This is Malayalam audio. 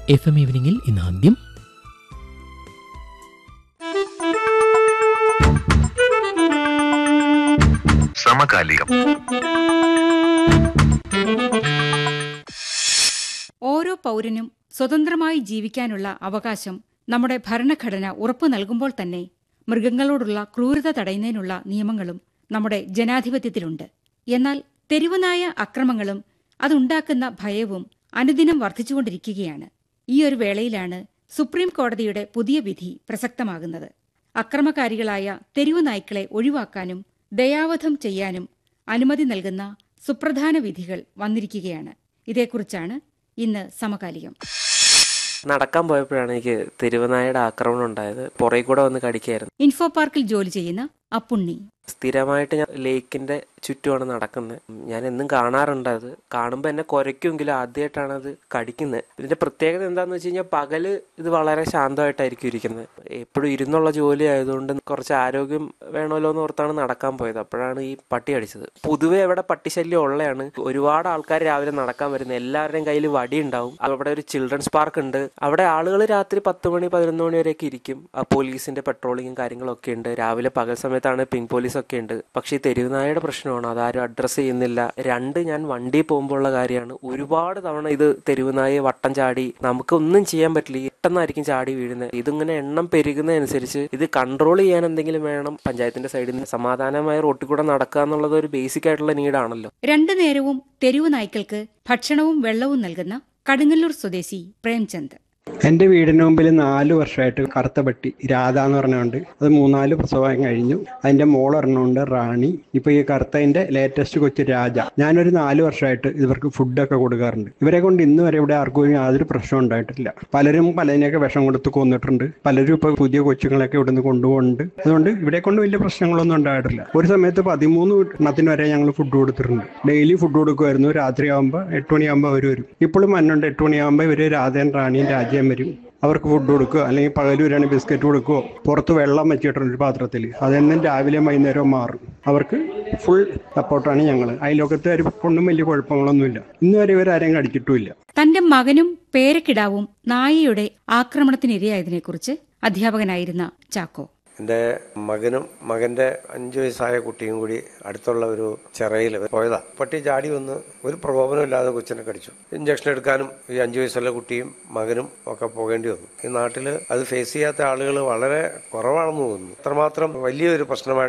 എഫ് എം ഈവനിങ്ങിൽ ഇന്ന് ആദ്യം സമകാലികം ഓരോ പൗരനും സ്വതന്ത്രമായി ജീവിക്കാനുള്ള അവകാശം നമ്മുടെ ഭരണഘടന ഉറപ്പു നൽകുമ്പോൾ തന്നെ മൃഗങ്ങളോടുള്ള ക്രൂരത തടയുന്നതിനുള്ള നിയമങ്ങളും നമ്മുടെ ജനാധിപത്യത്തിലുണ്ട് എന്നാൽ തെരുവുനായ അക്രമങ്ങളും അതുണ്ടാക്കുന്ന ഭയവും അനുദിനം വർദ്ധിച്ചുകൊണ്ടിരിക്കുകയാണ് ഈ ഒരു വേളയിലാണ് സുപ്രീം കോടതിയുടെ പുതിയ വിധി പ്രസക്തമാകുന്നത് അക്രമകാരികളായ തെരുവു നായ്ക്കളെ ഒഴിവാക്കാനും ദയാവധം ചെയ്യാനും അനുമതി നൽകുന്ന സുപ്രധാന വിധികൾ വന്നിരിക്കുകയാണ് ഇതേക്കുറിച്ചാണ് ഇന്ന് സമകാലികം നടക്കാൻ പോയപ്പോഴാണ് എനിക്ക് തെരുവനായുടെ ആക്രമണം ഉണ്ടായത് പുറകെ കൂടെ വന്ന് കടിക്കായിരുന്നു ഇൻഫോ പാർക്കിൽ ജോലി ചെയ്യുന്ന അപ്പുണ്ണി സ്ഥിരമായിട്ട് ഞാൻ ലേക്കിന്റെ ചുറ്റുമാണ് നടക്കുന്നത് ഞാൻ എന്നും കാണാറുണ്ട് അത് കാണുമ്പോൾ എന്നെ കുരയ്ക്കുമെങ്കിലും ആദ്യമായിട്ടാണ് അത് കടിക്കുന്നത് ഇതിന്റെ പ്രത്യേകത എന്താന്ന് വെച്ച് കഴിഞ്ഞാൽ പകല് ഇത് വളരെ ശാന്തമായിട്ടായിരിക്കും ഇരിക്കുന്നത് എപ്പോഴും ഇരുന്നുള്ള ജോലി ആയതുകൊണ്ട് കുറച്ച് ആരോഗ്യം വേണമല്ലോ എന്ന് ഓർത്താണ് നടക്കാൻ പോയത് അപ്പോഴാണ് ഈ പട്ടി അടിച്ചത് പൊതുവെ അവിടെ പട്ടിശല്യം ഉള്ളതാണ് ഒരുപാട് ആൾക്കാർ രാവിലെ നടക്കാൻ വരുന്നത് എല്ലാവരുടെയും കയ്യിൽ വടി ഉണ്ടാവും അവിടെ ഒരു ചിൽഡ്രൻസ് പാർക്ക് ഉണ്ട് അവിടെ ആളുകൾ രാത്രി പത്ത് മണി പതിനൊന്ന് മണി വരെയൊക്കെ ഇരിക്കും ആ പോലീസിന്റെ പെട്രോളിങ്ങും കാര്യങ്ങളൊക്കെ ഉണ്ട് രാവിലെ പകൽ സമയത്താണ് പിങ്ക് പോലീസ് ഒക്കെ ഉണ്ട് പക്ഷേ ഈ തെരുവുനായയുടെ പ്രശ്നമാണ് അതാരും അഡ്രസ്സ് ചെയ്യുന്നില്ല രണ്ട് ഞാൻ വണ്ടി പോകുമ്പോഴുള്ള കാര്യമാണ് ഒരുപാട് തവണ ഇത് തെരുവുനായെ വട്ടം ചാടി നമുക്ക് ഒന്നും ചെയ്യാൻ പറ്റില്ല പെട്ടെന്നായിരിക്കും ചാടി വീഴുന്നത് ഇതിങ്ങനെ എണ്ണം പെരുകുന്നതനുസരിച്ച് ഇത് കൺട്രോൾ ചെയ്യാൻ എന്തെങ്കിലും വേണം പഞ്ചായത്തിന്റെ സൈഡിൽ നിന്ന് സമാധാനമായ റോട്ടിൽ കൂടെ നടക്കുക എന്നുള്ളത് ഒരു ബേസിക് ആയിട്ടുള്ള നീഡാണല്ലോ രണ്ടു നേരവും തെരുവു നായ്ക്കൾക്ക് ഭക്ഷണവും വെള്ളവും നൽകുന്ന കടുങ്ങല്ലൂർ സ്വദേശി പ്രേംചന്ദ് എൻ്റെ വീടിന് മുമ്പിൽ നാല് വർഷമായിട്ട് കറുത്ത പട്ടി രാധ എന്ന് പറഞ്ഞുകൊണ്ട് അത് മൂന്നാല് പ്രസവം കഴിഞ്ഞു അതിൻ്റെ മോൾ ഒരെണ്ണമുണ്ട് റാണി ഇപ്പോൾ ഈ കറുത്തതിൻ്റെ ലേറ്റസ്റ്റ് കൊച്ചു രാജ ഞാനൊരു നാല് വർഷമായിട്ട് ഇവർക്ക് ഫുഡൊക്കെ കൊടുക്കാറുണ്ട് ഇവരെ കൊണ്ട് ഇന്ന് വരെ ഇവിടെ ആർക്കും യാതൊരു പ്രശ്നം ഉണ്ടായിട്ടില്ല പലരും പലതിനെയൊക്കെ വിഷം കൊടുത്ത് കൊന്നിട്ടുണ്ട് പലരും ഇപ്പോൾ പുതിയ കൊച്ചുങ്ങളൊക്കെ ഇവിടുന്ന് കൊണ്ടുപോകുന്നുണ്ട് അതുകൊണ്ട് ഇവിടെ കൊണ്ട് വലിയ പ്രശ്നങ്ങളൊന്നും ഉണ്ടായിട്ടില്ല ഒരു സമയത്ത് പതിമൂന്ന് എണ്ണത്തിന് വരെ ഞങ്ങൾ ഫുഡ് കൊടുത്തിട്ടുണ്ട് ഡെയിലി ഫുഡ് കൊടുക്കുമായിരുന്നു രാത്രിയാകുമ്പോൾ എട്ട് മണിയാകുമ്പോൾ അവർ വരും ഇപ്പോഴും മഞ്ഞുണ്ട് എട്ട് മണിയാകുമ്പോൾ ഇവർ രാധയും റാണിയും രാജ്യം വരും അവർക്ക് ഫുഡ് കൊടുക്കുക അല്ലെങ്കിൽ പകൽ വരികയാണെങ്കിൽ ബിസ്ക്കറ്റ് കൊടുക്കുകയോ പുറത്ത് വെള്ളം വെച്ചിട്ടുണ്ട് ഒരു പാത്രത്തിൽ അതെന്നും രാവിലെയും വൈകുന്നേരവും മാറും അവർക്ക് ഫുൾ സപ്പോർട്ടാണ് ഞങ്ങൾ അയൽവക്കത്തുകാർ കൊണ്ടും വലിയ കുഴപ്പങ്ങളൊന്നുമില്ല ഇന്ന് വരെ ഇവരാരെയും കടിച്ചിട്ടുമില്ല തന്റെ മകനും പേരക്കിടാവും നായയുടെ ആക്രമണത്തിനിരയായതിനെക്കുറിച്ച് അധ്യാപകനായിരുന്ന ചാക്കോ എൻ്റെ മകനും മകൻ്റെ അഞ്ചു വയസ്സായ കുട്ടിയും കൂടി അടുത്തുള്ള ഒരു ചിറയിൽ പോയതാ പട്ടി ചാടി വന്ന് ഒരു പ്രകോപനമില്ലാതെ കൊച്ചിനെ കടിച്ചു ഇഞ്ചക്ഷൻ എടുക്കാനും ഈ അഞ്ചു വയസ്സുള്ള കുട്ടിയും മകനും ഒക്കെ പോകേണ്ടി വന്നു ഈ നാട്ടിൽ അത് ഫേസ് ചെയ്യാത്ത ആളുകൾ വളരെ കുറവാണെന്ന് തോന്നുന്നു അത്രമാത്രം വലിയൊരു പ്രശ്നമായിട്ട്